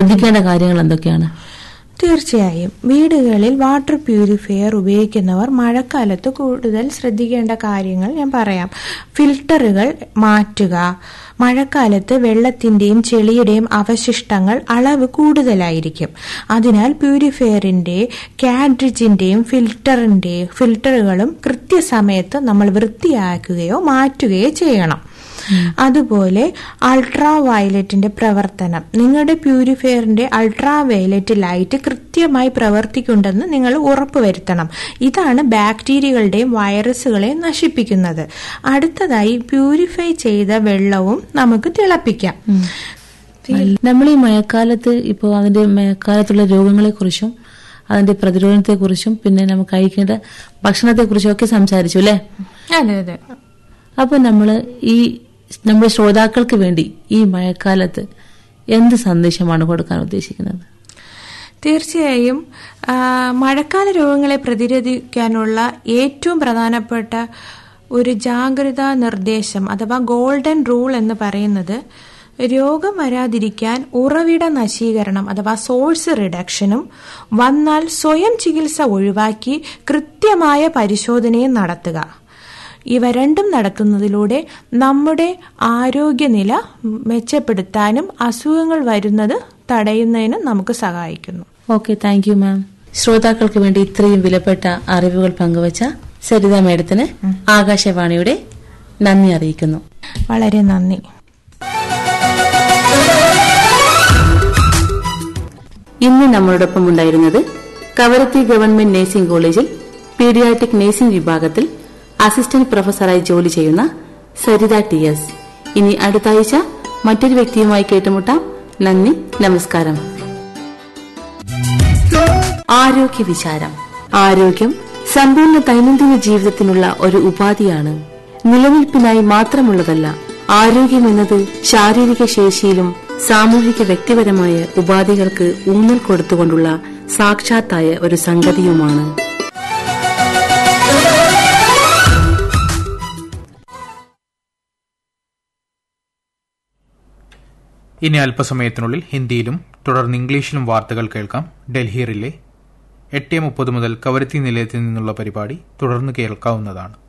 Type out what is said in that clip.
ശ്രദ്ധിക്കേണ്ട കാര്യങ്ങൾ എന്തൊക്കെയാണ് തീർച്ചയായും വീടുകളിൽ വാട്ടർ പ്യൂരിഫയർ ഉപയോഗിക്കുന്നവർ മഴക്കാലത്ത് കൂടുതൽ ശ്രദ്ധിക്കേണ്ട കാര്യങ്ങൾ ഞാൻ പറയാം ഫിൽട്ടറുകൾ മാറ്റുക മഴക്കാലത്ത് വെള്ളത്തിന്റെയും ചെളിയുടെയും അവശിഷ്ടങ്ങൾ അളവ് കൂടുതലായിരിക്കും അതിനാൽ പ്യൂരിഫയറിന്റെ കാഡ്രിജിന്റെയും ഫിൽറ്ററിന്റെയും ഫിൽട്ടറുകളും കൃത്യസമയത്ത് നമ്മൾ വൃത്തിയാക്കുകയോ മാറ്റുകയോ ചെയ്യണം അതുപോലെ അൾട്രാ വയലറ്റിന്റെ പ്രവർത്തനം നിങ്ങളുടെ പ്യൂരിഫയറിന്റെ അൾട്രാ വയലറ്റ് ലൈറ്റ് കൃത്യമായി പ്രവർത്തിക്കുന്നുണ്ടെന്ന് നിങ്ങൾ ഉറപ്പുവരുത്തണം ഇതാണ് ബാക്ടീരിയകളുടെയും വൈറസുകളെയും നശിപ്പിക്കുന്നത് അടുത്തതായി പ്യൂരിഫൈ ചെയ്ത വെള്ളവും നമുക്ക് തിളപ്പിക്കാം നമ്മൾ ഈ മഴക്കാലത്ത് ഇപ്പോൾ അതിന്റെ മഴക്കാലത്തുള്ള രോഗങ്ങളെ കുറിച്ചും അതിന്റെ പ്രതിരോധത്തെ കുറിച്ചും പിന്നെ നമുക്ക് കഴിക്കേണ്ട ഭക്ഷണത്തെ കുറിച്ചും ഒക്കെ സംസാരിച്ചു അല്ലേ അതെ അതെ അപ്പൊ നമ്മള് ഈ നമ്മുടെ ശ്രോതാക്കൾക്ക് വേണ്ടി ഈ മഴക്കാലത്ത് എന്ത് സന്ദേശമാണ് കൊടുക്കാൻ ഉദ്ദേശിക്കുന്നത് തീർച്ചയായും ആ, മഴക്കാല രോഗങ്ങളെ പ്രതിരോധിക്കാനുള്ള ഏറ്റവും പ്രധാനപ്പെട്ട ഒരു ജാഗ്രതാ നിർദ്ദേശം അഥവാ ഗോൾഡൻ റൂൾ എന്ന് പറയുന്നത് രോഗം വരാതിരിക്കാൻ ഉറവിട നശീകരണം അഥവാ സോഴ്സ് റിഡക്ഷനും വന്നാൽ സ്വയം ചികിത്സ ഒഴിവാക്കി കൃത്യമായ പരിശോധനയും നടത്തുക ഇവ രണ്ടും നടത്തുന്നതിലൂടെ നമ്മുടെ ആരോഗ്യനില മെച്ചപ്പെടുത്താനും അസുഖങ്ങൾ വരുന്നത് തടയുന്നതിനും നമുക്ക് സഹായിക്കുന്നു ഓക്കെ താങ്ക് യു മാം ശ്രോതാക്കൾക്ക് വേണ്ടി ഇത്രയും വിലപ്പെട്ട അറിവുകൾ പങ്കുവച്ച സരിത മേഡത്തിന് ആകാശവാണിയുടെ നന്ദി അറിയിക്കുന്നു വളരെ നന്ദി ഇന്ന് നമ്മളോടൊപ്പം ഉണ്ടായിരുന്നത് കവരത്തി ഗവൺമെന്റ് നഴ്സിംഗ് കോളേജിൽ പീഡിയാട്രിക് നഴ്സിംഗ് വിഭാഗത്തിൽ അസിസ്റ്റന്റ് പ്രൊഫസറായി ജോലി ചെയ്യുന്ന സരിത ടി എസ് ഇനി അടുത്ത ആഴ്ച മറ്റൊരു വ്യക്തിയുമായി കേട്ടുമുട്ടാം നന്ദി നമസ്കാരം ആരോഗ്യ വിചാരം ആരോഗ്യം സമ്പൂർണ്ണ ദൈനംദിന ജീവിതത്തിനുള്ള ഒരു ഉപാധിയാണ് നിലനിൽപ്പിനായി മാത്രമുള്ളതല്ല ആരോഗ്യം എന്നത് ശാരീരിക ശേഷിയിലും സാമൂഹിക വ്യക്തിപരമായ ഉപാധികൾക്ക് ഊന്നൽ കൊടുത്തുകൊണ്ടുള്ള സാക്ഷാത്തായ ഒരു സംഗതിയുമാണ് ഇനി അല്പസമയത്തിനുള്ളിൽ ഹിന്ദിയിലും തുടർന്ന് ഇംഗ്ലീഷിലും വാർത്തകൾ കേൾക്കാം ഡൽഹി റിലേ എട്ട് മുപ്പത് മുതൽ കവരത്തി നിലയത്തിൽ നിന്നുള്ള പരിപാടി തുടർന്ന് കേൾക്കാവുന്നതാണ്